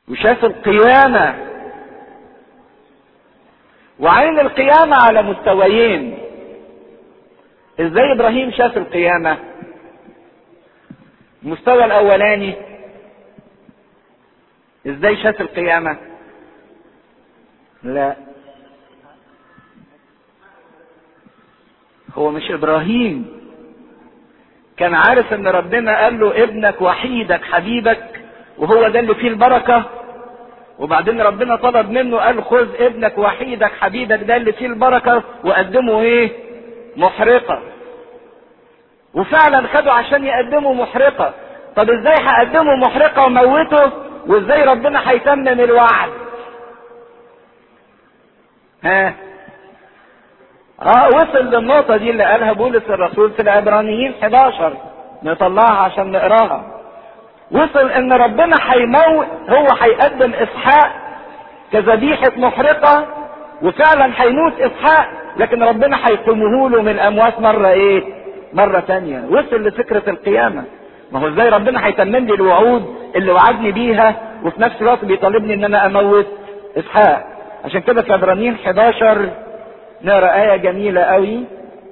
وشاف القيامة وعين القيامة على مستويين ازاي ابراهيم شاف القيامة المستوى الاولاني ازاي شاف القيامة لا هو مش ابراهيم كان عارف ان ربنا قال له ابنك وحيدك حبيبك وهو ده اللي فيه البركة وبعدين ربنا طلب منه قال خذ ابنك وحيدك حبيبك ده اللي فيه البركة وقدمه ايه محرقة وفعلا خدوا عشان يقدموا محرقة طب ازاي هقدمه محرقة وموته وازاي ربنا هيتمم الوعد ها اه وصل للنقطة دي اللي قالها بولس الرسول في العبرانيين 11 نطلعها عشان نقراها وصل ان ربنا هيموت هو هيقدم اسحاق كذبيحة محرقة وفعلا هيموت اسحاق لكن ربنا هيقيمه له من الاموات مرة ايه مرة تانية وصل لفكرة القيامة ما هو ازاي ربنا هيتمم لي الوعود اللي وعدني بيها وفي نفس الوقت بيطالبني ان انا اموت اسحاق عشان كده في عبرانيين 11 نقرا آية جميلة قوي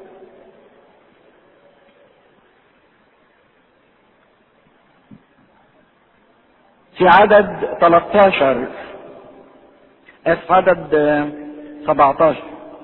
في عدد 13 اسف عدد 17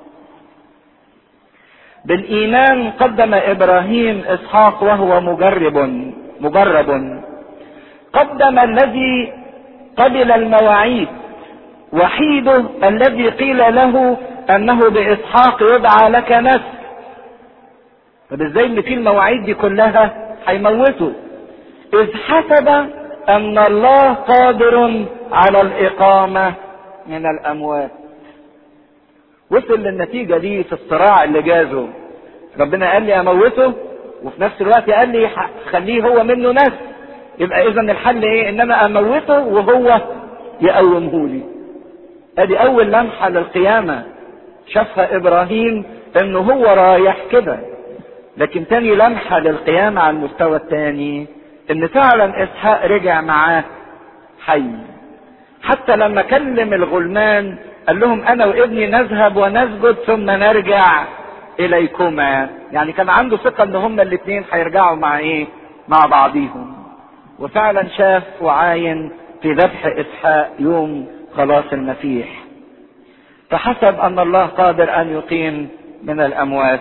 بالإيمان قدم إبراهيم إسحاق وهو مجرب مجرب قدم الذي قبل المواعيد وحيده الذي قيل له انه باسحاق يدعى لك نسل طب ازاي اللي فيه المواعيد دي كلها هيموته اذ حسب ان الله قادر على الاقامه من الاموات وصل للنتيجه دي في الصراع اللي جازه ربنا قال لي اموته وفي نفس الوقت قال لي خليه هو منه نسل يبقى اذا الحل ايه ان انا اموته وهو يقومه لي ادي اول لمحه للقيامه شافها ابراهيم انه هو رايح كده لكن تاني لمحة للقيامة على المستوى التاني ان فعلا اسحاق رجع معاه حي حتى لما كلم الغلمان قال لهم انا وابني نذهب ونسجد ثم نرجع اليكما يعني كان عنده ثقة ان هما الاتنين هيرجعوا مع ايه مع بعضيهم وفعلا شاف وعاين في ذبح اسحاق يوم خلاص المسيح فحسب ان الله قادر ان يقيم من الاموات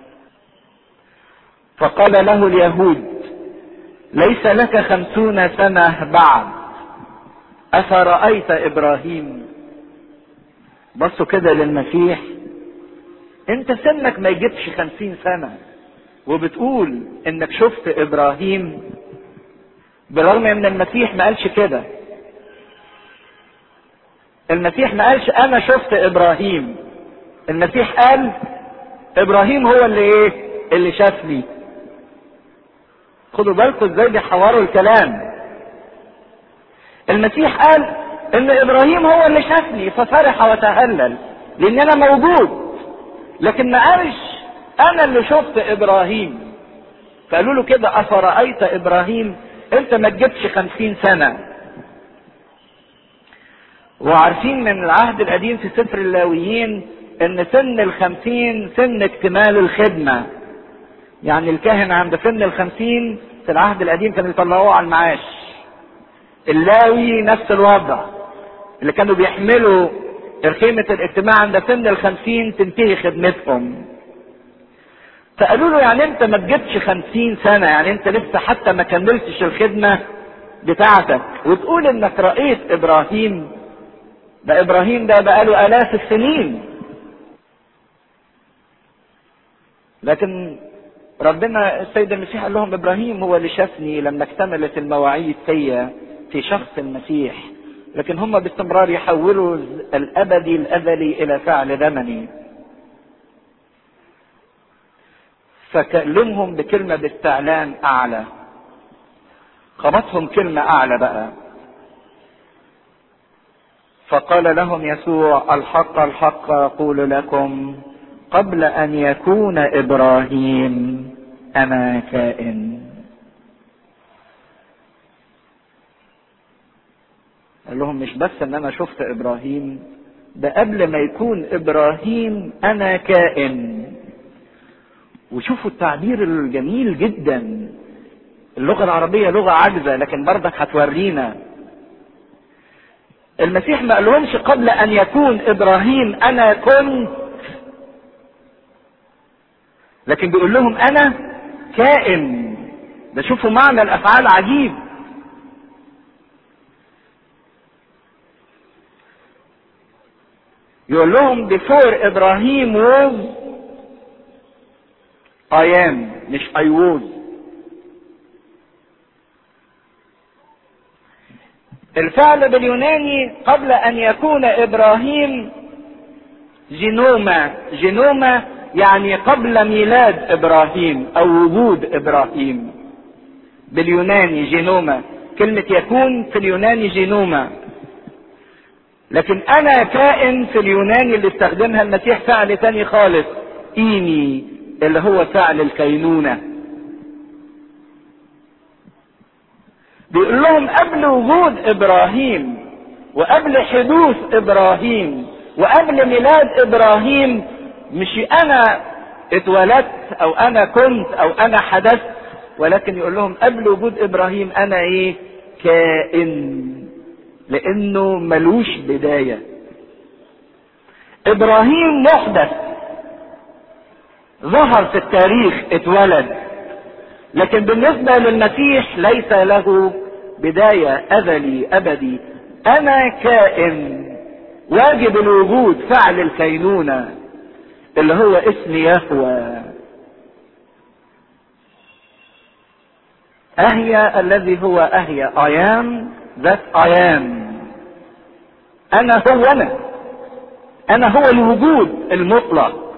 فقال له اليهود ليس لك خمسون سنة بعد أفرأيت إبراهيم بصوا كده للمسيح انت سنك ما يجيبش خمسين سنة وبتقول انك شفت ابراهيم بالرغم ان المسيح ما قالش كده المسيح ما قالش انا شفت ابراهيم المسيح قال ابراهيم هو اللي ايه اللي شافني خدوا بالكم ازاي بيحوروا الكلام المسيح قال ان ابراهيم هو اللي شافني ففرح وتهلل لان انا موجود لكن ما قالش انا اللي شفت ابراهيم فقالوا له كده افرأيت ابراهيم انت ما تجيبش خمسين سنة وعارفين من العهد القديم في سفر اللاويين ان سن الخمسين سن اكتمال الخدمة يعني الكاهن عند سن الخمسين في العهد القديم كانوا يطلعوه على المعاش اللاوي نفس الوضع اللي كانوا بيحملوا خيمة الاجتماع عند سن الخمسين تنتهي خدمتهم فقالوا له يعني انت ما تجيبش خمسين سنة يعني انت لسه حتى ما كملتش الخدمة بتاعتك وتقول انك رأيت ابراهيم ده ابراهيم ده بقاله الاف السنين لكن ربنا السيد المسيح قال لهم ابراهيم هو اللي شافني لما اكتملت المواعيد فيا في شخص المسيح لكن هم باستمرار يحولوا الابدي الازلي الى فعل زمني فكلمهم بكلمه باستعلان اعلى خبطهم كلمه اعلى بقى فقال لهم يسوع الحق الحق اقول لكم قبل ان يكون ابراهيم انا كائن قال لهم مش بس ان انا شفت ابراهيم ده قبل ما يكون ابراهيم انا كائن وشوفوا التعبير الجميل جدا اللغه العربيه لغه عاجزه لكن برضك هتورينا المسيح ما قالهمش قبل ان يكون ابراهيم انا كنت لكن بيقول لهم انا كائن ده شوفوا معنى الافعال عجيب يقول لهم before ابراهيم was I am مش I was الفعل باليوناني قبل ان يكون ابراهيم جينوما جينوما يعني قبل ميلاد ابراهيم او وجود ابراهيم باليوناني جينوما كلمة يكون في اليوناني جينوما لكن انا كائن في اليوناني اللي استخدمها المسيح فعل تاني خالص ايني اللي هو فعل الكينونة بيقول لهم قبل وجود ابراهيم وقبل حدوث ابراهيم وقبل ميلاد ابراهيم مش انا اتولدت او انا كنت او انا حدثت ولكن يقول لهم قبل وجود ابراهيم انا ايه كائن لانه ملوش بدايه ابراهيم محدث ظهر في التاريخ اتولد لكن بالنسبه للمسيح ليس له بدايه ازلي ابدي انا كائن واجب الوجود فعل الكينونه اللي هو اسم يهوى أهيا الذي هو أهيا I am that I am أنا هو أنا أنا هو الوجود المطلق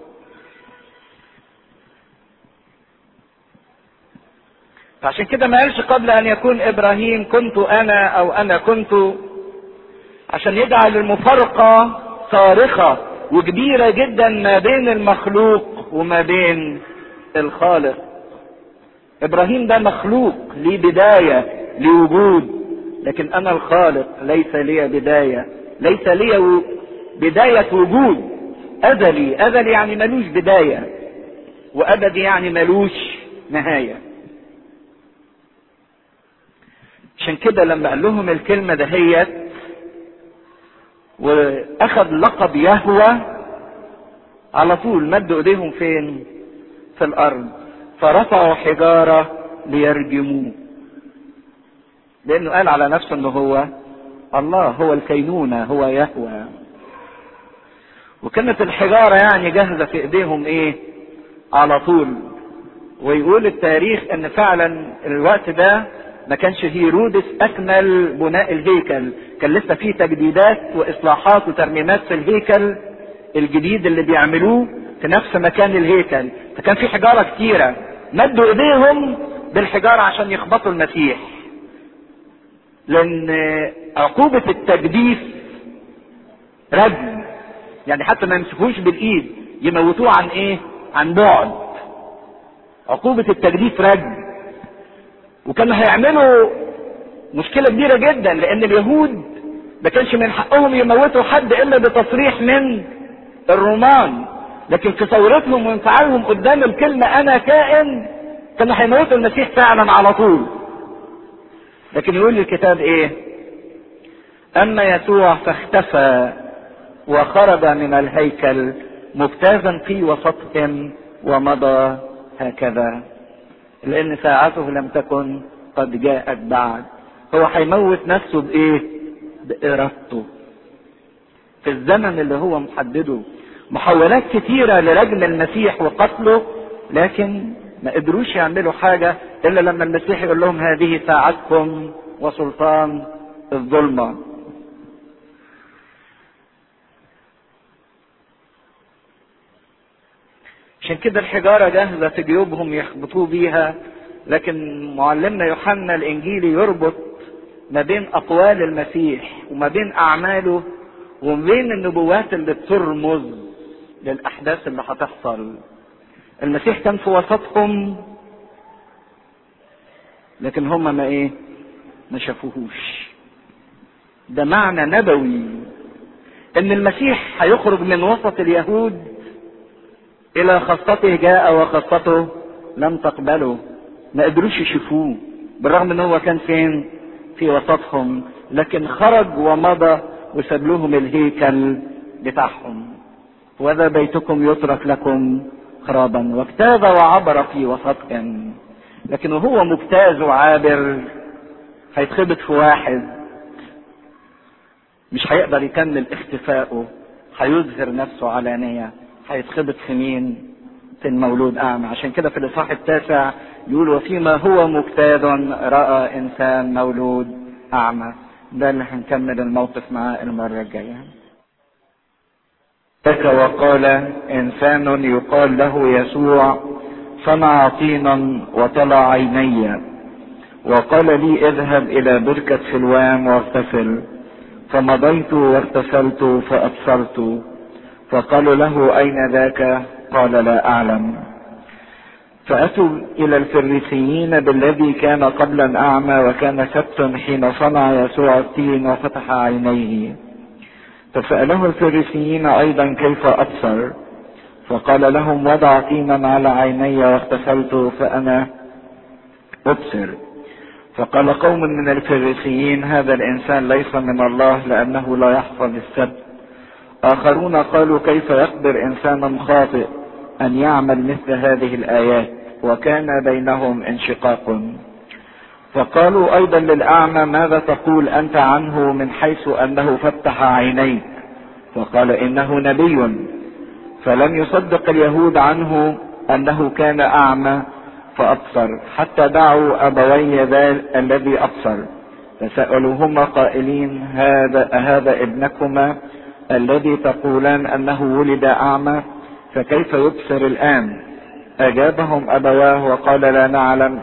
فعشان كده ما قالش قبل أن يكون إبراهيم كنت أنا أو أنا كنت عشان يجعل المفارقة صارخة وكبيرة جدا ما بين المخلوق وما بين الخالق ابراهيم ده مخلوق ليه بداية ليه وجود لكن انا الخالق ليس لي بداية ليس لي بداية وجود ازلي ازلي يعني ملوش بداية وابدي يعني ملوش نهاية عشان كده لما قال لهم الكلمة دهيت واخذ لقب يهوى على طول مدوا ايديهم فين في الارض فرفعوا حجارة ليرجموه لانه قال على نفسه انه هو الله هو الكينونة هو يهوى وكانت الحجارة يعني جاهزة في ايديهم ايه على طول ويقول التاريخ ان فعلا الوقت ده ما كانش هيرودس اكمل بناء الهيكل كان لسه فيه تجديدات واصلاحات وترميمات في الهيكل الجديد اللي بيعملوه في نفس مكان الهيكل فكان في حجاره كتيره مدوا ايديهم بالحجاره عشان يخبطوا المسيح لان عقوبه التجديف رجم يعني حتى ما يمسكوش بالايد يموتوه عن ايه عن بعد عقوبه التجديف رجم وكانوا هيعملوا مشكله كبيره جدا لان اليهود ما كانش من حقهم يموتوا حد الا بتصريح من الرومان لكن في ثورتهم وانفعالهم قدام الكلمة أنا كائن كانوا هيموتوا المسيح فعلا على طول لكن يقول الكتاب إيه؟ أما يسوع فاختفى وخرج من الهيكل مجتازا في وسطهم ومضى هكذا لأن ساعته لم تكن قد جاءت بعد هو هيموت نفسه بإيه؟ بإرادته في الزمن اللي هو محدده محاولات كتيرة لرجم المسيح وقتله لكن ما قدروش يعملوا حاجة إلا لما المسيح يقول لهم هذه ساعتكم وسلطان الظلمة عشان كده الحجارة جاهزة في جيوبهم يخبطوه بيها لكن معلمنا يوحنا الإنجيلي يربط ما بين أقوال المسيح وما بين أعماله وما بين النبوات اللي بترمز للأحداث اللي هتحصل المسيح كان في وسطهم لكن هم ما ايه ما شافوهوش ده معنى نبوي ان المسيح هيخرج من وسط اليهود الى خاصته جاء وخاصته لم تقبله ما قدروش يشوفوه بالرغم ان هو كان فين في وسطهم لكن خرج ومضى وساب لهم الهيكل بتاعهم وذا بيتكم يترك لكم خرابا واجتاز وعبر في وسطهم لكن وهو مجتاز وعابر هيتخبط في واحد مش هيقدر يكمل اختفائه هيظهر نفسه علانية هيتخبط في مين في المولود أعمى عشان كده في الإصحاح التاسع يقول وفيما هو مجتاز رأى إنسان مولود أعمى ده اللي هنكمل الموقف معاه المرة الجاية وقال إنسان يقال له يسوع صنع طينا وطلع عيني وقال لي اذهب إلى بركة سلوان واغتسل فمضيت واغتسلت فأبصرت فقالوا له أين ذاك قال لا أعلم فأتوا إلى الفريسيين بالذي كان قبلا أعمى وكان سبت حين صنع يسوع التين وفتح عينيه فسأله الفريسيين أيضا كيف أبصر فقال لهم وضع طينا على عيني واغتسلت فأنا أبصر فقال قوم من الفريسيين هذا الإنسان ليس من الله لأنه لا يحفظ السبت آخرون قالوا كيف يقدر إنسان خاطئ أن يعمل مثل هذه الآيات وكان بينهم انشقاق فقالوا أيضا للأعمى ماذا تقول أنت عنه من حيث أنه فتح عينيك فقال إنه نبي فلم يصدق اليهود عنه أنه كان أعمى فأبصر حتى دعوا أبوي ذا الذي أبصر فسألوهما قائلين هذا هذا ابنكما الذي تقولان أنه ولد أعمى فكيف يبصر الآن أجابهم أبواه وقال لا نعلم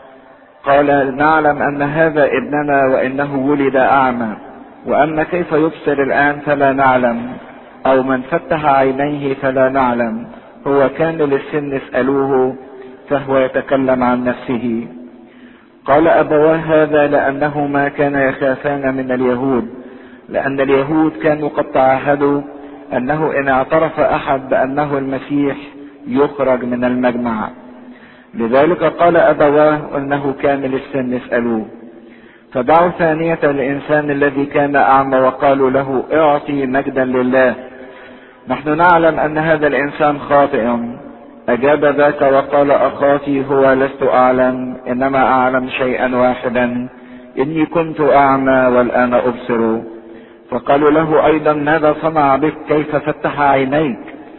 قال نعلم أن هذا ابننا وإنه ولد أعمى وأما كيف يبصر الآن فلا نعلم أو من فتح عينيه فلا نعلم هو كان للسن اسألوه فهو يتكلم عن نفسه قال أبواه هذا لأنهما كان يخافان من اليهود لأن اليهود كانوا قد تعاهدوا أنه إن اعترف أحد بأنه المسيح يخرج من المجمع لذلك قال أبواه أنه كامل السن اسألوه فدعوا ثانية الإنسان الذي كان أعمى وقالوا له اعطي مجدا لله نحن نعلم أن هذا الإنسان خاطئ أجاب ذاك وقال أخاتي هو لست أعلم إنما أعلم شيئا واحدا إني كنت أعمى والآن أبصر فقالوا له أيضا ماذا صنع بك كيف فتح عينيك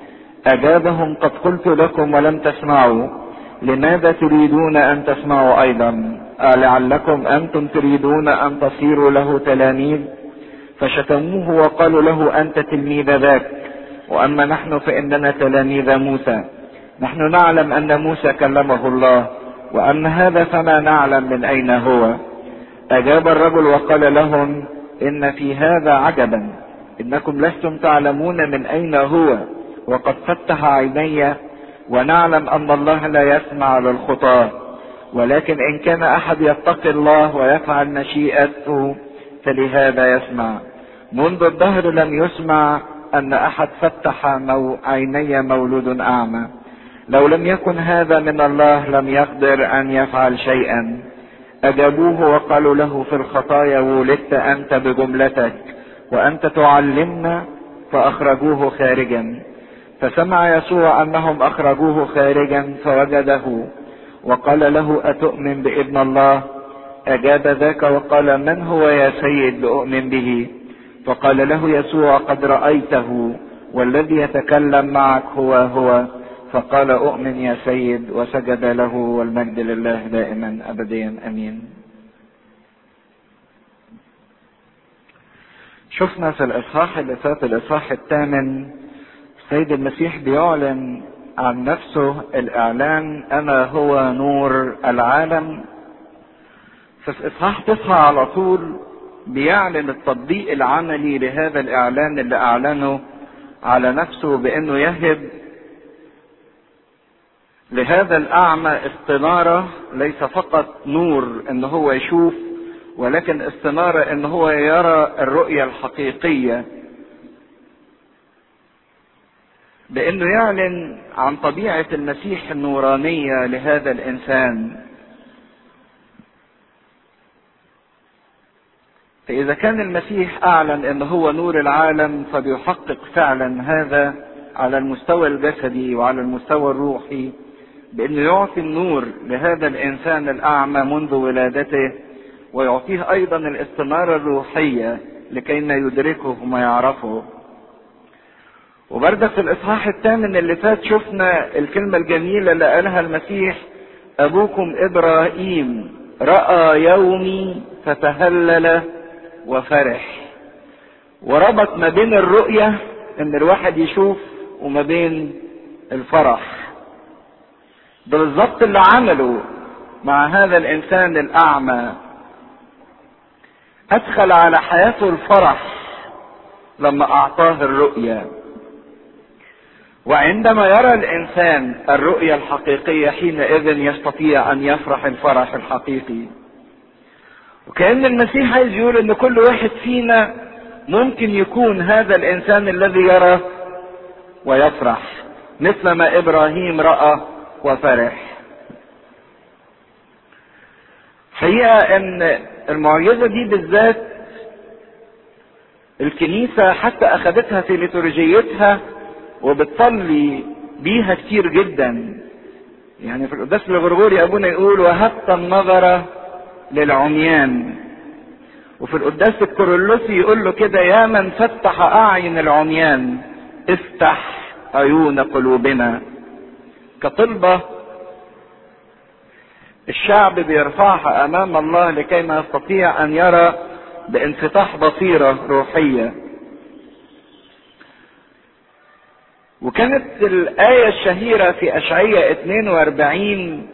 أجابهم قد قلت لكم ولم تسمعوا لماذا تريدون أن تسمعوا أيضا ألعلكم أنتم تريدون أن تصيروا له تلاميذ فشتموه وقالوا له أنت تلميذ ذاك وأما نحن فإننا تلاميذ موسى نحن نعلم أن موسى كلمه الله وأن هذا فما نعلم من أين هو أجاب الرجل وقال لهم إن في هذا عجبا إنكم لستم تعلمون من أين هو وقد فتح عيني ونعلم أن الله لا يسمع للخطاة ولكن إن كان أحد يتقي الله ويفعل مشيئته فلهذا يسمع منذ الدهر لم يسمع أن أحد فتح مو عيني مولود أعمى لو لم يكن هذا من الله لم يقدر أن يفعل شيئا أجابوه وقالوا له في الخطايا ولدت أنت بجملتك وأنت تعلمنا فأخرجوه خارجا فسمع يسوع أنهم أخرجوه خارجا فوجده وقال له أتؤمن بابن الله أجاب ذاك وقال من هو يا سيد لأؤمن به فقال له يسوع قد رأيته والذي يتكلم معك هو هو فقال أؤمن يا سيد وسجد له والمجد لله دائما أبديا أمين شفنا في الإصحاح اللي فات الإصحاح الثامن السيد المسيح بيعلن عن نفسه الإعلان أنا هو نور العالم ففي إصحاح تسعة على طول بيعلن التطبيق العملي لهذا الإعلان اللي أعلنه على نفسه بأنه يهب لهذا الأعمى استنارة ليس فقط نور ان هو يشوف ولكن استنارة ان هو يرى الرؤية الحقيقية بانه يعلن عن طبيعة المسيح النورانية لهذا الانسان فاذا كان المسيح اعلن ان هو نور العالم فبيحقق فعلا هذا على المستوى الجسدي وعلى المستوى الروحي بانه يعطي النور لهذا الانسان الاعمى منذ ولادته ويعطيه ايضا الاستنارة الروحية لكي ما يدركه وما يعرفه وبردك في الاصحاح الثامن اللي فات شفنا الكلمة الجميلة اللي قالها المسيح ابوكم ابراهيم رأى يومي فتهلل وفرح وربط ما بين الرؤية ان الواحد يشوف وما بين الفرح ده بالظبط اللي عمله مع هذا الانسان الاعمى ادخل على حياته الفرح لما اعطاه الرؤيه وعندما يرى الانسان الرؤيه الحقيقيه حينئذ يستطيع ان يفرح الفرح الحقيقي وكان المسيح عايز يقول ان كل واحد فينا ممكن يكون هذا الانسان الذي يرى ويفرح مثل ما ابراهيم راى وفرح حقيقه ان المعجزه دي بالذات الكنيسه حتى اخذتها في ليتورجيتها وبتصلي بيها كتير جدا يعني في القداس الغرغوري ابونا يقول وهبت النظر للعميان وفي القداس الكورولوسي يقول له كده يا من فتح اعين العميان افتح عيون قلوبنا كطلبة الشعب بيرفعها امام الله لكي ما يستطيع ان يرى بانفتاح بصيرة روحية وكانت الآية الشهيرة في أشعية 42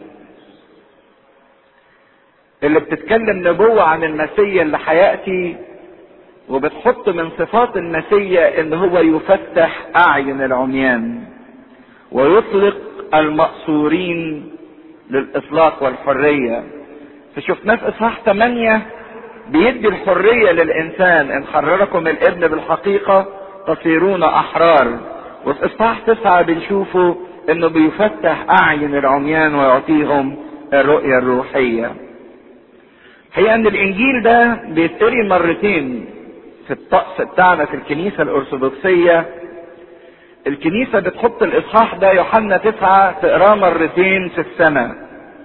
اللي بتتكلم نبوة عن المسيا اللي هيأتي وبتحط من صفات المسيا ان هو يفتح اعين العميان ويطلق المأسورين للإطلاق والحرية فشفناه في إصحاح 8 بيدي الحرية للإنسان إن حرركم الابن بالحقيقة تصيرون أحرار وفي إصحاح 9 بنشوفه إنه بيفتح أعين العميان ويعطيهم الرؤية الروحية هي ان الانجيل ده بيتقري مرتين في الطقس بتاعنا في الكنيسة الارثوذكسية الكنيسة بتحط الاصحاح ده يوحنا تسعة تقراه مرتين في السنة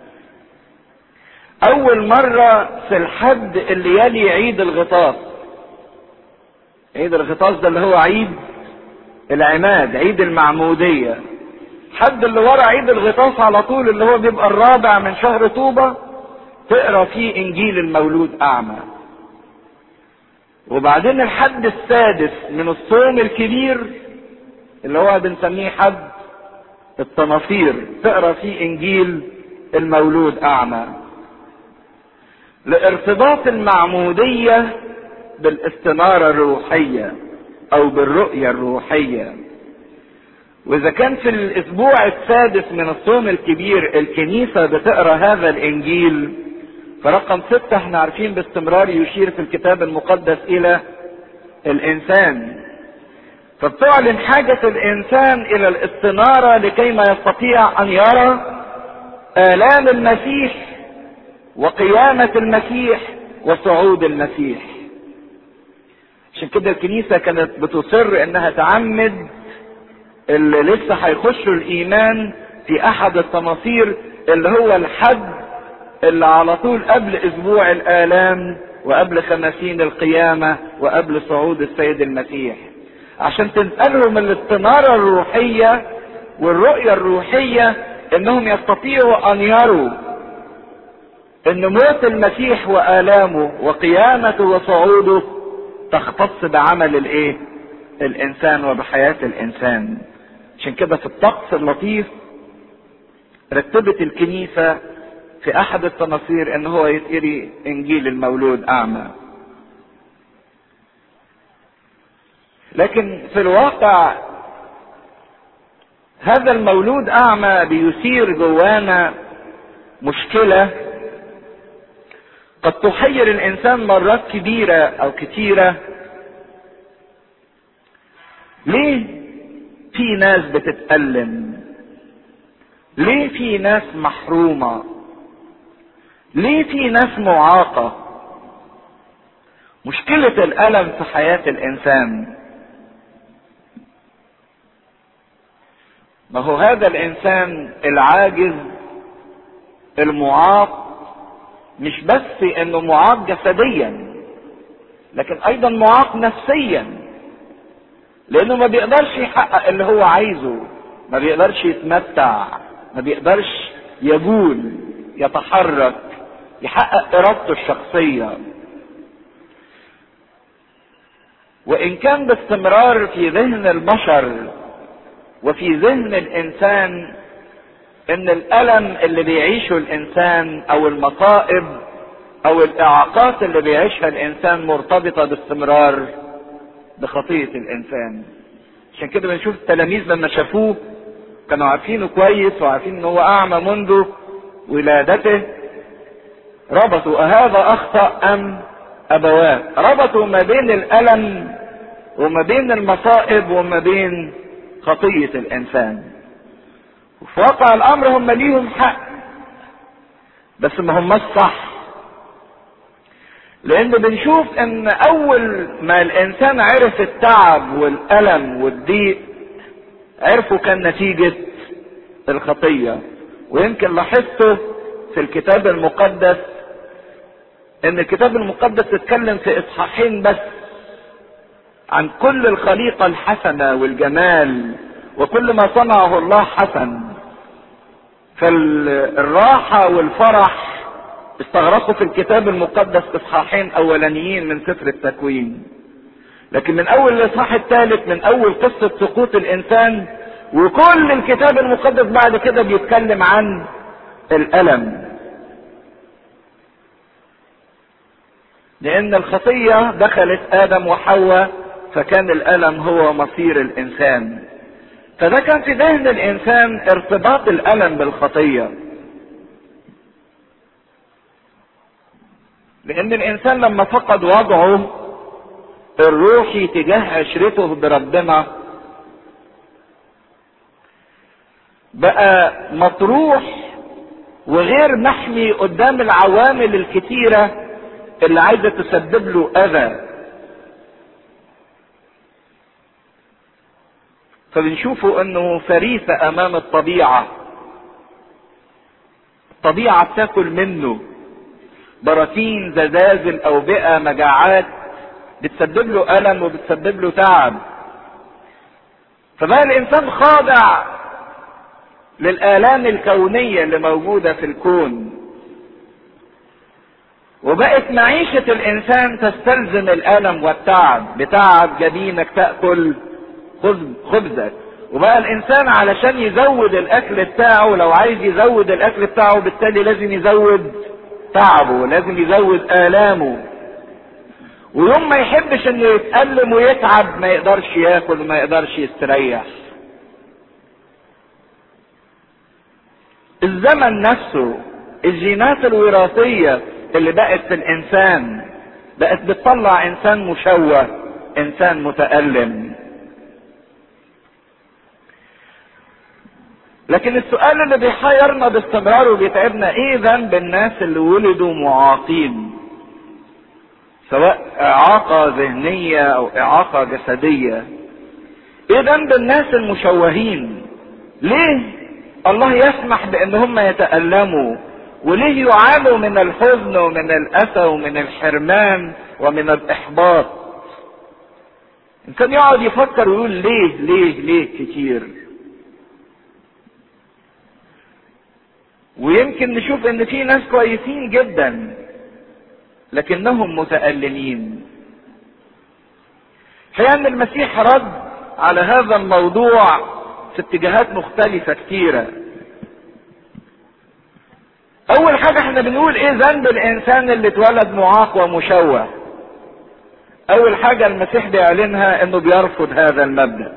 اول مرة في الحد اللي يلي عيد الغطاس عيد الغطاس ده اللي هو عيد العماد عيد المعمودية حد اللي ورا عيد الغطاس على طول اللي هو بيبقى الرابع من شهر طوبة تقرا فيه انجيل المولود اعمى وبعدين الحد السادس من الصوم الكبير اللي هو بنسميه حد التناصير تقرا فيه انجيل المولود اعمى لارتباط المعمودية بالاستنارة الروحية او بالرؤية الروحية واذا كان في الاسبوع السادس من الصوم الكبير الكنيسة بتقرا هذا الانجيل فرقم ستة احنا عارفين باستمرار يشير في الكتاب المقدس الى الانسان فبتعلن حاجة الانسان الى الاستنارة لكي ما يستطيع ان يرى الام المسيح وقيامة المسيح وصعود المسيح عشان كده الكنيسة كانت بتصر انها تعمد اللي لسه هيخشوا الايمان في احد التناصير اللي هو الحد اللي على طول قبل اسبوع الالام وقبل خمسين القيامة وقبل صعود السيد المسيح عشان تنقلهم الاستنارة الروحية والرؤية الروحية انهم يستطيعوا ان يروا ان موت المسيح والامه وقيامته وصعوده تختص بعمل الايه الانسان وبحياة الانسان عشان كده في الطقس اللطيف رتبت الكنيسة في احد التناصير ان هو يتقري انجيل المولود اعمى لكن في الواقع هذا المولود اعمى بيثير جوانا مشكلة قد تحير الانسان مرات كبيرة او كتيرة ليه في ناس بتتألم ليه في ناس محرومة ليه في ناس معاقة مشكلة الألم في حياة الإنسان ما هو هذا الإنسان العاجز المعاق مش بس إنه معاق جسديا لكن أيضا معاق نفسيا لأنه ما بيقدرش يحقق اللي هو عايزه ما بيقدرش يتمتع ما بيقدرش يجول يتحرك يحقق ارادته الشخصيه وان كان باستمرار في ذهن البشر وفي ذهن الانسان ان الالم اللي بيعيشه الانسان او المصائب او الاعاقات اللي بيعيشها الانسان مرتبطه باستمرار بخطيه الانسان عشان كده بنشوف التلاميذ لما شافوه كانوا عارفينه كويس وعارفين ان هو اعمى منذ ولادته ربطوا أهذا أخطأ أم أبواه ربطوا ما بين الألم وما بين المصائب وما بين خطية الإنسان وفي واقع الأمر هم ليهم حق بس ما هم صح لأن بنشوف إن أول ما الإنسان عرف التعب والألم والضيق عرفوا كان نتيجة الخطية ويمكن لاحظته في الكتاب المقدس ان الكتاب المقدس اتكلم في اصحاحين بس عن كل الخليقه الحسنه والجمال وكل ما صنعه الله حسن فالراحه والفرح استغرقوا في الكتاب المقدس اصحاحين اولانيين من سفر التكوين لكن من اول الاصحاح الثالث من اول قصه سقوط الانسان وكل الكتاب المقدس بعد كده بيتكلم عن الالم لان الخطيه دخلت ادم وحواء فكان الالم هو مصير الانسان فده كان في ذهن الانسان ارتباط الالم بالخطيه لان الانسان لما فقد وضعه الروحي تجاه عشرته بربنا بقى مطروح وغير محمي قدام العوامل الكتيره اللي عايزه تسبب له اذى فبنشوفه انه فريسه امام الطبيعه الطبيعه بتاكل منه براكين زلازل اوبئه مجاعات بتسبب له الم وبتسبب له تعب فبقى الانسان خاضع للالام الكونيه اللي موجوده في الكون وبقت معيشة الإنسان تستلزم الألم والتعب بتعب جبينك تأكل خبزك وبقى الإنسان علشان يزود الأكل بتاعه لو عايز يزود الأكل بتاعه بالتالي لازم يزود تعبه لازم يزود آلامه ويوم ما يحبش انه يتألم ويتعب ما يقدرش ياكل وما يقدرش يستريح الزمن نفسه الجينات الوراثية اللي بقت في الانسان بقت بتطلع انسان مشوه انسان متألم لكن السؤال اللي بيحيرنا باستمرار وبيتعبنا ايه ذنب الناس اللي ولدوا معاقين سواء اعاقة ذهنية او اعاقة جسدية ايه ذنب الناس المشوهين ليه الله يسمح بان هم يتألموا وليه يعانوا من الحزن ومن الأسى ومن الحرمان ومن الإحباط إنسان يقعد يفكر ويقول ليه ليه ليه كتير ويمكن نشوف ان في ناس كويسين جدا لكنهم متألمين حقيقة ان المسيح رد على هذا الموضوع في اتجاهات مختلفة كتيرة اول حاجة احنا بنقول ايه ذنب الانسان اللي اتولد معاق ومشوه اول حاجة المسيح بيعلنها انه بيرفض هذا المبدأ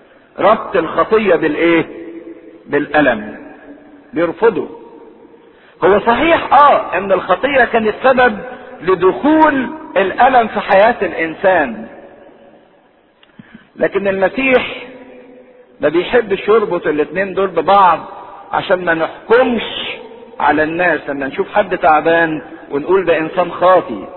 ربط الخطية بالايه بالالم بيرفضه هو صحيح اه ان الخطية كانت سبب لدخول الالم في حياة الانسان لكن المسيح ما بيحبش يربط الاتنين دول ببعض عشان ما نحكمش على الناس لما نشوف حد تعبان ونقول ده انسان خاطي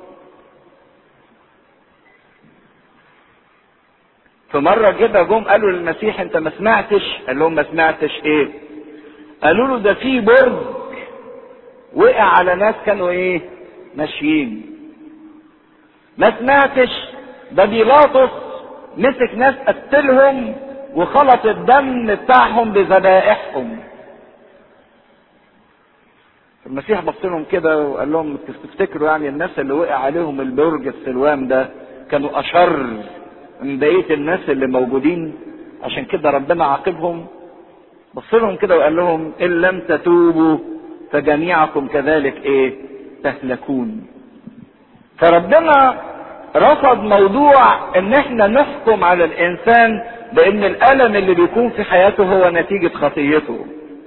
في مرة كده جم قالوا للمسيح انت ما سمعتش قال لهم ما سمعتش ايه قالوا له ده في برج وقع على ناس كانوا ايه ماشيين ما سمعتش ده بيلاطس مسك ناس قتلهم وخلط الدم بتاعهم بذبائحهم المسيح بص لهم كده وقال لهم تفتكروا يعني الناس اللي وقع عليهم البرج السلوان ده كانوا اشر من بقيه الناس اللي موجودين عشان كده ربنا عاقبهم بص لهم كده وقال لهم ان لم تتوبوا فجميعكم كذلك ايه تهلكون فربنا رفض موضوع ان احنا نحكم على الانسان بان الالم اللي بيكون في حياته هو نتيجة خطيته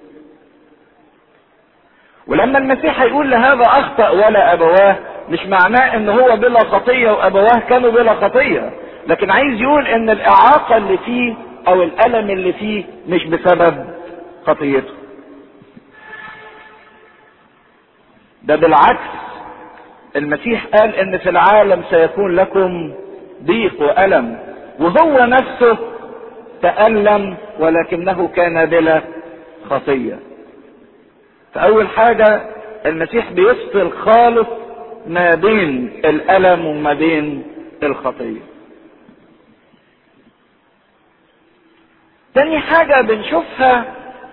ولما المسيح هيقول لهذا اخطأ ولا ابواه مش معناه ان هو بلا خطية وابواه كانوا بلا خطية لكن عايز يقول ان الاعاقة اللي فيه او الالم اللي فيه مش بسبب خطيته ده بالعكس المسيح قال ان في العالم سيكون لكم ضيق والم وهو نفسه تألم ولكنه كان بلا خطية فأول حاجة المسيح بيفصل خالص ما بين الألم وما بين الخطية تاني حاجة بنشوفها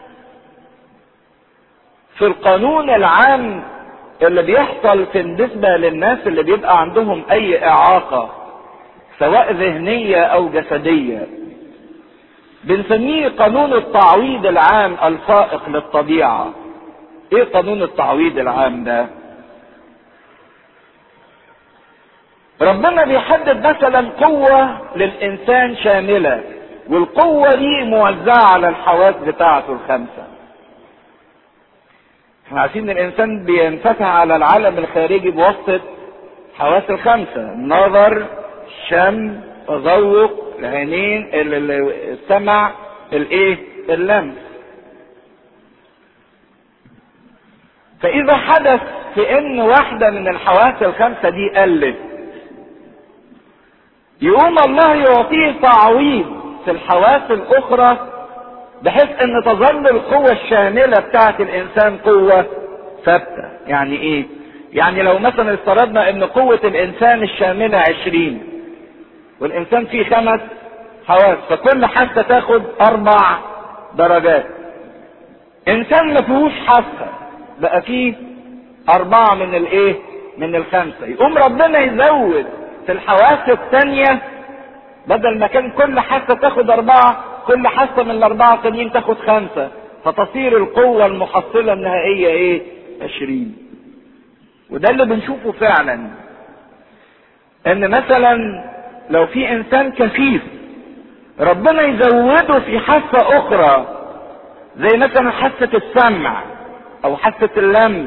في القانون العام اللي بيحصل بالنسبة للناس اللي بيبقى عندهم أي إعاقة سواء ذهنية أو جسدية بنسميه قانون التعويض العام الفائق للطبيعة ايه قانون التعويض العام ده ربنا بيحدد مثلا قوة للإنسان شاملة والقوة دي موزعة على الحواس بتاعته الخمسة احنا عارفين ان الانسان بينفتح على العالم الخارجي بواسطة حواس الخمسة النظر الشم التذوق العينين السمع الايه اللمس فاذا حدث في ان واحدة من الحواس الخمسة دي قلت يقوم الله يعطيه تعويض في الحواس الاخرى بحيث ان تظل القوة الشاملة بتاعت الانسان قوة ثابتة يعني ايه يعني لو مثلا افترضنا ان قوة الانسان الشاملة عشرين والانسان فيه خمس حواس فكل حاسة تاخد اربع درجات انسان ما فيهوش حاسة بقى فيه اربعة من الايه من الخمسة يقوم ربنا يزود في الحواس الثانية بدل ما كان كل حاسة تاخد اربعة كل حاسة من الاربعة التانيين تاخد خمسة فتصير القوة المحصلة النهائية ايه عشرين وده اللي بنشوفه فعلا ان مثلا لو في انسان كفيف ربنا يزوده في حاسة اخرى زي مثلا حاسة السمع او حاسة اللمس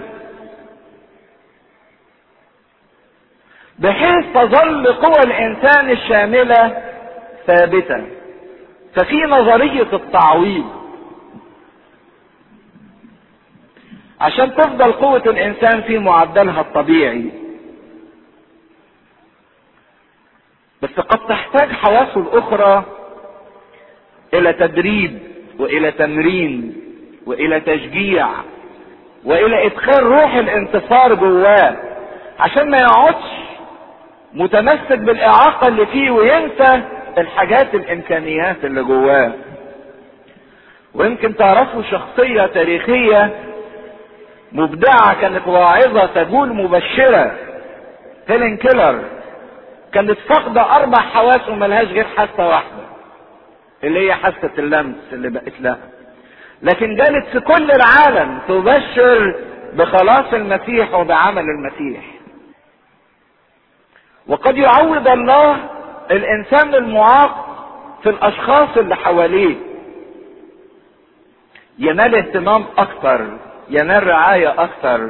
بحيث تظل قوى الانسان الشاملة ثابتة ففي نظرية التعويض عشان تفضل قوة الانسان في معدلها الطبيعي بس قد تحتاج حواسه الاخرى الى تدريب والى تمرين والى تشجيع والى ادخال روح الانتصار جواه عشان ما يقعدش متمسك بالاعاقة اللي فيه وينسى الحاجات الامكانيات اللي جواه ويمكن تعرفوا شخصية تاريخية مبدعة كانت واعظة تقول مبشرة هيلين كيلر كانت فاقدة أربع حواس وملهاش غير حاسة واحدة اللي هي حاسة اللمس اللي بقت لها لكن جالت في كل العالم تبشر بخلاص المسيح وبعمل المسيح وقد يعوض الله الانسان المعاق في الاشخاص اللي حواليه ينال اهتمام اكتر ينال رعاية اكثر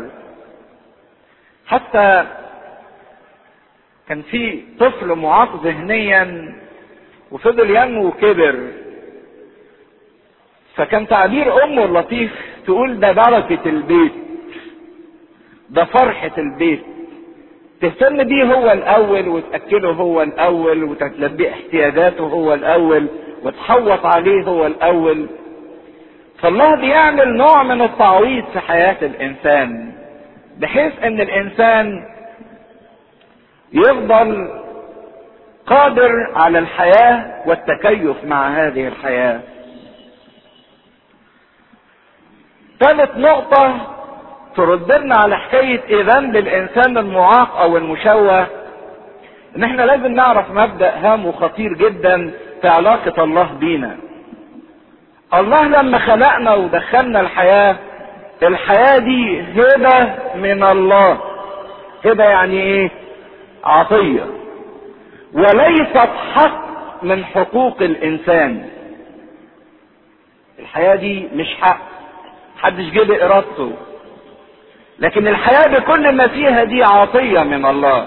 حتى كان في طفل معاق ذهنيا وفضل ينمو وكبر فكان تعبير امه اللطيف تقول ده بركة البيت ده فرحة البيت تهتم بيه هو الاول وتاكله هو الاول وتلبيه احتياجاته هو الاول وتحوط عليه هو الاول فالله بيعمل نوع من التعويض في حياة الانسان بحيث ان الانسان يفضل قادر على الحياة والتكيف مع هذه الحياة ثالث نقطة تردنا على حكاية ايه ذنب الانسان المعاق او المشوه ان احنا لازم نعرف مبدأ هام وخطير جدا في علاقة الله بينا الله لما خلقنا ودخلنا الحياة الحياة دي هبة من الله هبة يعني ايه عطية وليست حق من حقوق الانسان الحياة دي مش حق محدش جه بارادته لكن الحياة بكل ما فيها دي عطية من الله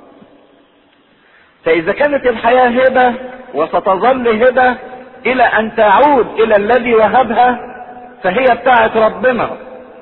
فإذا كانت الحياة هبة وستظل هبة إلى أن تعود إلى الذي وهبها فهي بتاعت ربنا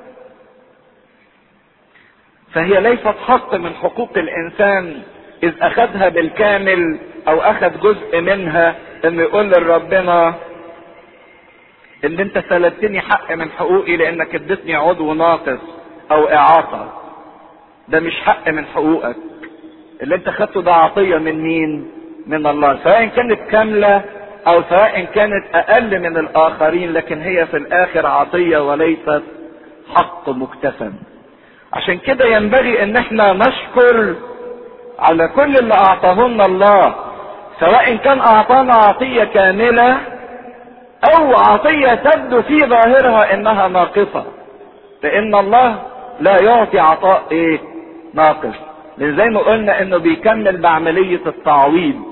فهي ليست حق من حقوق الإنسان إذ أخذها بالكامل أو أخذ جزء منها إنه يقول لربنا إن أنت سلبتني حق من حقوقي لأنك اديتني عضو ناقص او اعاقة ده مش حق من حقوقك اللي انت خدته ده عطية من مين من الله سواء كانت كاملة او سواء كانت اقل من الاخرين لكن هي في الاخر عطية وليست حق مكتسب عشان كده ينبغي ان احنا نشكر على كل اللي اعطاه لنا الله سواء كان اعطانا عطية كاملة او عطية تبدو في ظاهرها انها ناقصة لان الله لا يعطي عطاء ايه ناقص لان زي ما قلنا انه بيكمل بعملية التعويض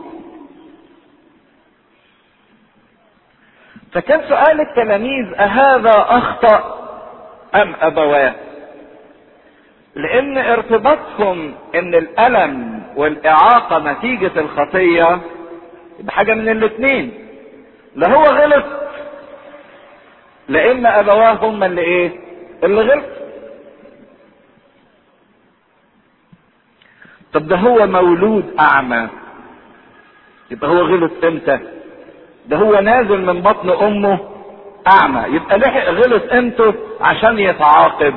فكان سؤال التلاميذ أهذا أخطأ أم أبواه؟ لأن ارتباطهم إن الألم والإعاقة نتيجة الخطية بحاجة من الاتنين لا هو غلط لا إما أبواه هم اللي إيه؟ اللي غلط طب ده هو مولود اعمى يبقى هو غلط امتى ده هو نازل من بطن امه اعمى يبقى لحق غلط امتى عشان يتعاقب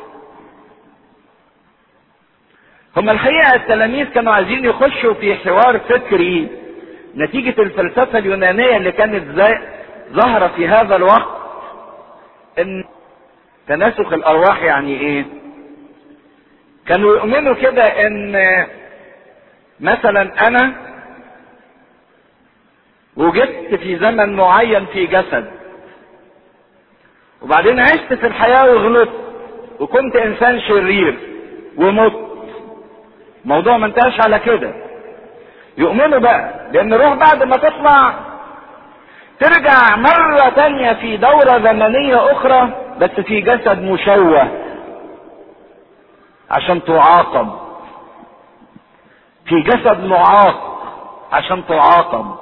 هم الحقيقة التلاميذ كانوا عايزين يخشوا في حوار فكري نتيجة الفلسفة اليونانية اللي كانت زي ظاهرة في هذا الوقت ان تناسخ الارواح يعني ايه كانوا يؤمنوا كده ان مثلا انا وجدت في زمن معين في جسد وبعدين عشت في الحياة وغلطت وكنت انسان شرير ومت موضوع ما انتهاش على كده يؤمنوا بقى لان الروح بعد ما تطلع ترجع مرة تانية في دورة زمنية اخرى بس في جسد مشوه عشان تعاقب في جسد معاق عشان تعاقب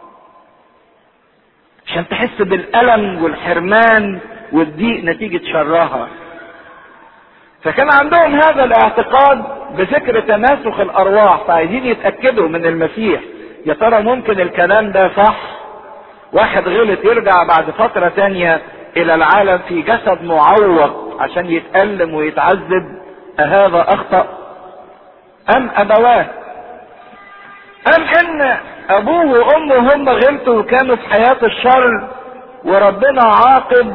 عشان تحس بالألم والحرمان والضيق نتيجة شرها فكان عندهم هذا الاعتقاد بفكر تناسخ الأرواح فعايزين يتأكدوا من المسيح يا ترى ممكن الكلام ده صح واحد غلط يرجع بعد فترة تانية إلى العالم في جسد معوق عشان يتألم ويتعذب أهذا أخطأ أم أبواه أم إن أبوه وأمه هم غلطوا وكانوا في حياة الشر وربنا عاقب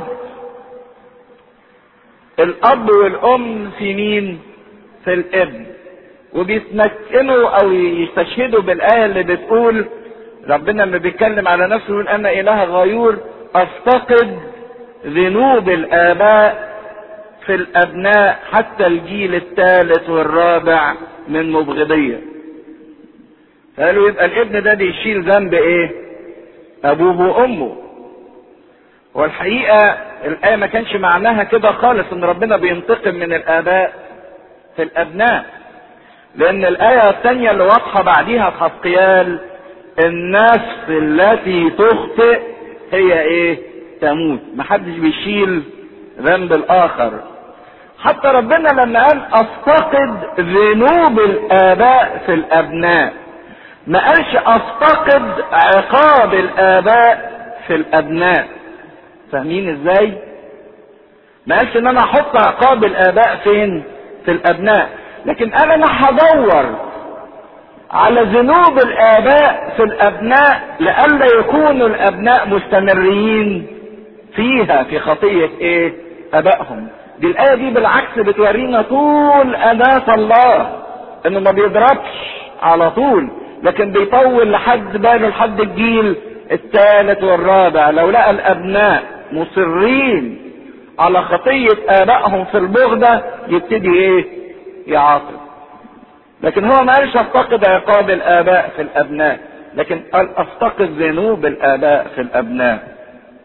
الأب والأم في مين؟ في الابن وبيتمكنوا أو يستشهدوا بالآية اللي بتقول ربنا لما بيتكلم على نفسه يقول أنا إله غيور أفتقد ذنوب الآباء في الابناء حتى الجيل الثالث والرابع من مبغضية قالوا يبقى الابن ده بيشيل ذنب ايه ابوه وامه والحقيقة الآية ما كانش معناها كده خالص ان ربنا بينتقم من الآباء في الأبناء لأن الآية الثانية اللي واضحة بعديها في حسقيال النفس التي تخطئ هي ايه؟ تموت محدش بيشيل ذنب الآخر حتى ربنا لما قال افتقد ذنوب الآباء في الأبناء ما قالش افتقد عقاب الآباء في الأبناء فاهمين ازاي؟ ما قالش ان انا احط عقاب الآباء فين؟ في الأبناء لكن قال انا هدور على ذنوب الآباء في الأبناء لئلا يكونوا الأبناء مستمرين فيها في خطية إيه؟ آبائهم. دي الآية دي بالعكس بتورينا طول أناة الله إنه ما بيضربش على طول لكن بيطول لحد باله لحد الجيل الثالث والرابع لو لقى الأبناء مصرين على خطية آبائهم في البغضة يبتدي إيه؟ يعاقب. لكن هو ما قالش افتقد عقاب الاباء في الابناء لكن قال افتقد ذنوب الاباء في الابناء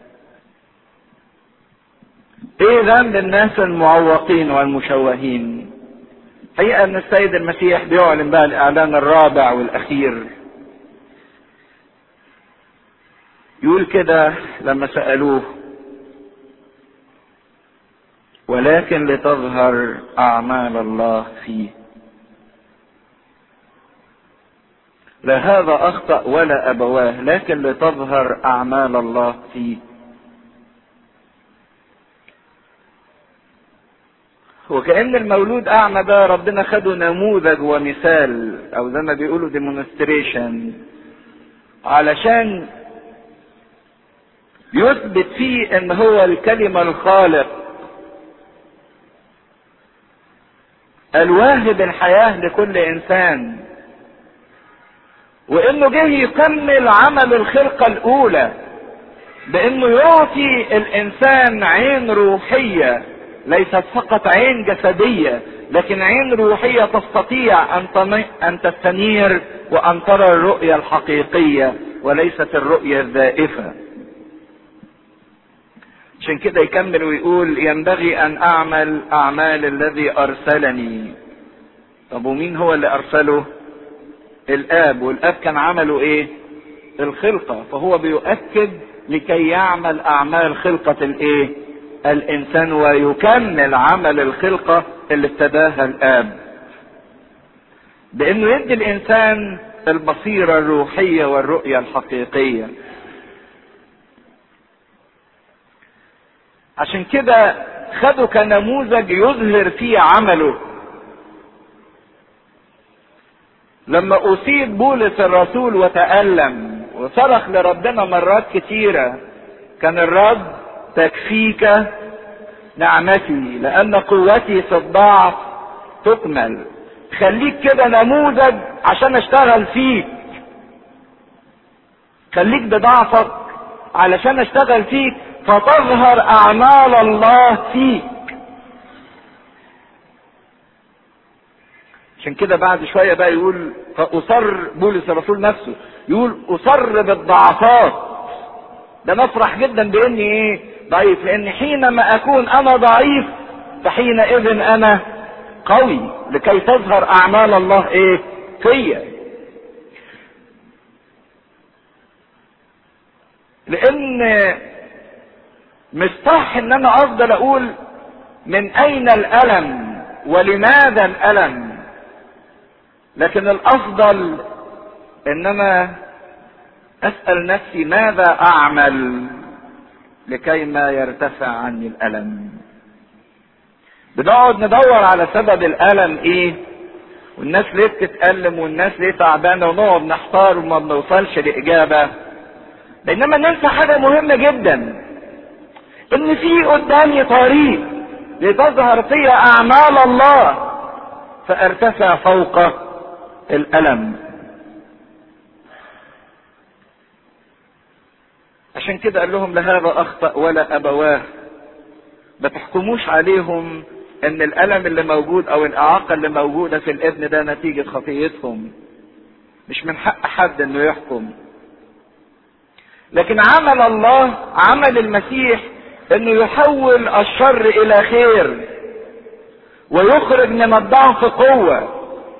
ايه ذنب الناس المعوقين والمشوهين حقيقة ان السيد المسيح بيعلن بقى الاعلان الرابع والاخير يقول كده لما سألوه ولكن لتظهر اعمال الله فيه لا هذا اخطا ولا ابواه لكن لتظهر اعمال الله فيه وكأن المولود أعمى ده ربنا خده نموذج ومثال أو زي ما بيقولوا ديمونستريشن علشان يثبت فيه إن هو الكلمة الخالق الواهب الحياة لكل إنسان وانه جه يكمل عمل الخلقة الاولى بانه يعطي الانسان عين روحية ليست فقط عين جسدية لكن عين روحية تستطيع ان ان تستنير وان ترى الرؤية الحقيقية وليست الرؤية الزائفة عشان كده يكمل ويقول ينبغي ان اعمل اعمال الذي ارسلني طب ومين هو اللي ارسله الاب والاب كان عمله ايه الخلقة فهو بيؤكد لكي يعمل اعمال خلقة الايه الانسان ويكمل عمل الخلقة اللي ابتداها الاب بانه يدي الانسان البصيرة الروحية والرؤية الحقيقية عشان كده خده كنموذج يظهر فيه عمله لما اصيب بولس الرسول وتألم وصرخ لربنا مرات كتيرة كان الرب تكفيك نعمتي لان قوتي في الضعف تكمل خليك كده نموذج عشان اشتغل فيك خليك بضعفك علشان اشتغل فيك فتظهر اعمال الله فيك عشان كده بعد شوية بقى يقول فأصر بولس الرسول نفسه يقول أصر بالضعفات ده نفرح جدا بإني إيه ضعيف لأن حينما أكون أنا ضعيف فحينئذ أنا قوي لكي تظهر أعمال الله إيه فيا لأن مش صح إن أنا أفضل أقول من أين الألم ولماذا الألم لكن الافضل انما اسال نفسي ماذا اعمل لكي ما يرتفع عني الالم بنقعد ندور على سبب الالم ايه والناس ليه بتتألم والناس ليه تعبانة ونقعد نحتار وما بنوصلش لإجابة بينما ننسى حاجة مهمة جدا إن في قدامي طريق لتظهر فيها أعمال الله فارتفع فوق الألم عشان كده قال لهم لهذا أخطأ ولا أبواه ما تحكموش عليهم ان الالم اللي موجود او الاعاقة اللي موجودة في الابن ده نتيجة خطيتهم مش من حق حد انه يحكم لكن عمل الله عمل المسيح انه يحول الشر الى خير ويخرج من الضعف قوة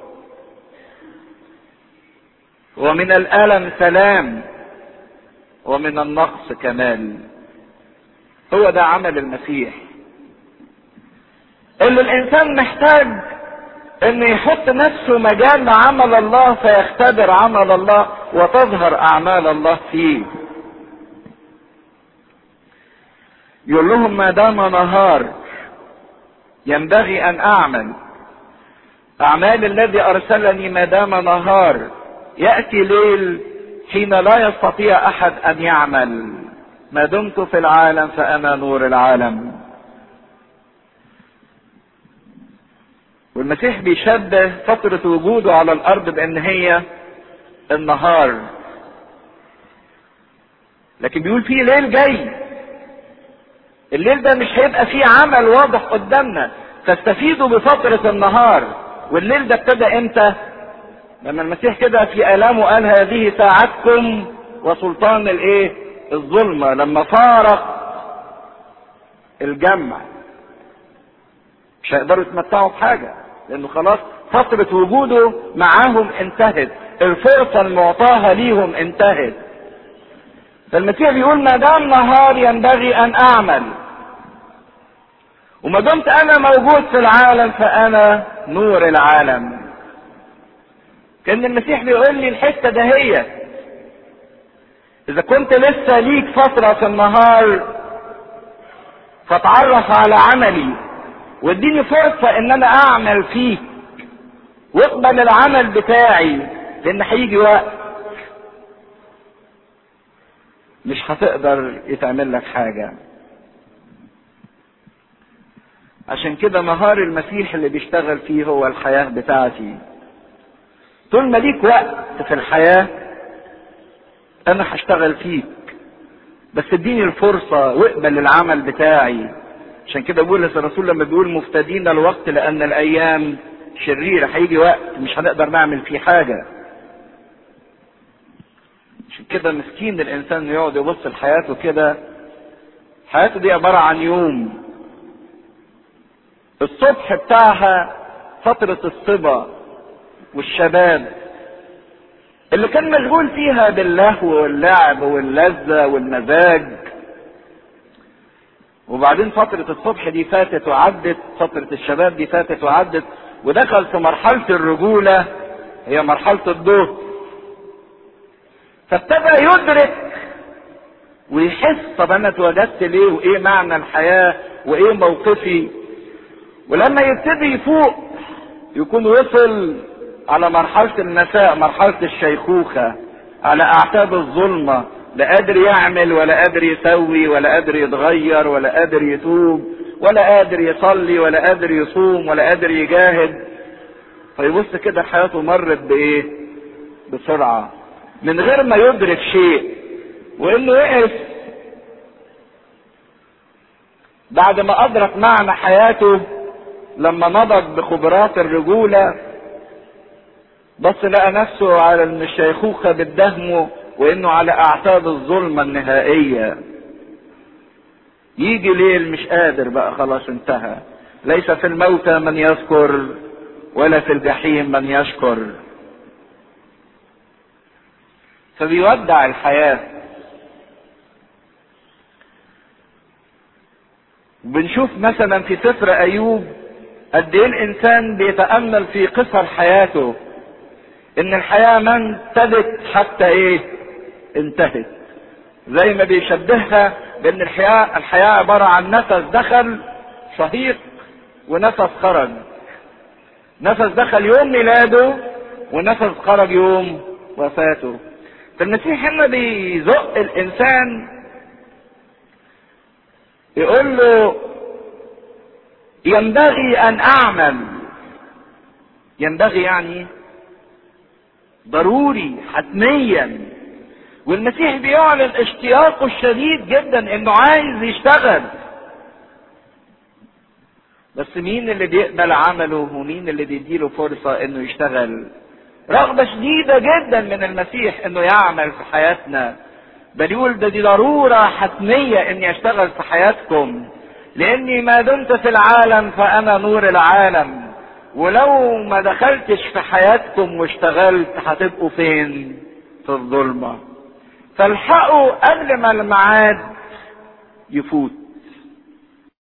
ومن الألم سلام ومن النقص كمال هو ده عمل المسيح اللي الانسان محتاج انه يحط نفسه مجال لعمل الله فيختبر عمل الله وتظهر اعمال الله فيه يقول لهم ما دام نهار ينبغي ان اعمل اعمال الذي ارسلني ما دام نهار ياتي ليل حين لا يستطيع احد ان يعمل ما دمت في العالم فانا نور العالم والمسيح بيشبه فترة وجوده على الأرض بأن هي النهار لكن بيقول في ليل جاي الليل ده مش هيبقى فيه عمل واضح قدامنا فاستفيدوا بفترة النهار والليل ده ابتدى امتى لما المسيح كده في آلامه قال هذه ساعتكم وسلطان الايه الظلمة لما فارق الجمع مش هيقدروا يتمتعوا بحاجة لانه خلاص فترة وجوده معاهم انتهت الفرصة المعطاها ليهم انتهت فالمسيح بيقول ما دام نهار ينبغي ان اعمل وما دمت انا موجود في العالم فانا نور العالم كان المسيح بيقول لي الحته دهيت اذا كنت لسه ليك فتره في النهار فتعرف على عملي واديني فرصه ان انا اعمل فيك واقبل العمل بتاعي لان هيجي وقت مش هتقدر يتعمل لك حاجه عشان كده نهار المسيح اللي بيشتغل فيه هو الحياة بتاعتي طول ما ليك وقت في الحياة أنا هشتغل فيك بس اديني الفرصة واقبل العمل بتاعي عشان كده بولس الرسول لما بيقول مفتدين الوقت لأن الأيام شريرة هيجي وقت مش هنقدر نعمل فيه حاجة عشان كده مسكين الإنسان يقعد يبص لحياته كده حياته دي عبارة عن يوم الصبح بتاعها فترة الصبا والشباب اللي كان مشغول فيها باللهو واللعب واللذة والمزاج وبعدين فترة الصبح دي فاتت وعدت فترة الشباب دي فاتت وعدت ودخل في مرحلة الرجولة هي مرحلة الظهر فابتدى يدرك ويحس طب انا اتوجدت ليه وايه معنى الحياة وايه موقفي ولما يبتدي يفوق يكون وصل على مرحلة النساء مرحلة الشيخوخة على أعتاب الظلمة لا قادر يعمل ولا قادر يسوي ولا قادر يتغير ولا قادر يتوب ولا قادر يصلي ولا قادر يصوم ولا قادر يجاهد فيبص كده حياته مرت بإيه؟ بسرعة من غير ما يدرك شيء وإنه وقف بعد ما أدرك معنى حياته لما نضج بخبرات الرجولة بص لقى نفسه على ان الشيخوخة بتدهمه وانه على اعتاب الظلمة النهائية يجي ليل مش قادر بقى خلاص انتهى ليس في الموتى من يذكر ولا في الجحيم من يشكر فبيودع الحياة بنشوف مثلا في سفر ايوب قد ايه الانسان بيتامل في قصر حياته ان الحياه ما ابتدت حتى ايه انتهت زي ما بيشبهها بان الحياه الحياه عباره عن نفس دخل شهيق ونفس خرج نفس دخل يوم ميلاده ونفس خرج يوم وفاته فالمسيح هنا بيزق الانسان يقول له ينبغي ان اعمل ينبغي يعني ضروري حتميا والمسيح بيعلن اشتياقه الشديد جدا انه عايز يشتغل بس مين اللي بيقبل عمله ومين اللي بيديله فرصة انه يشتغل رغبة شديدة جدا من المسيح انه يعمل في حياتنا بل يقول ده دي ضرورة حتمية اني اشتغل في حياتكم لاني ما دمت في العالم فانا نور العالم ولو ما دخلتش في حياتكم واشتغلت هتبقوا فين في الظلمة فالحقوا قبل ما الميعاد يفوت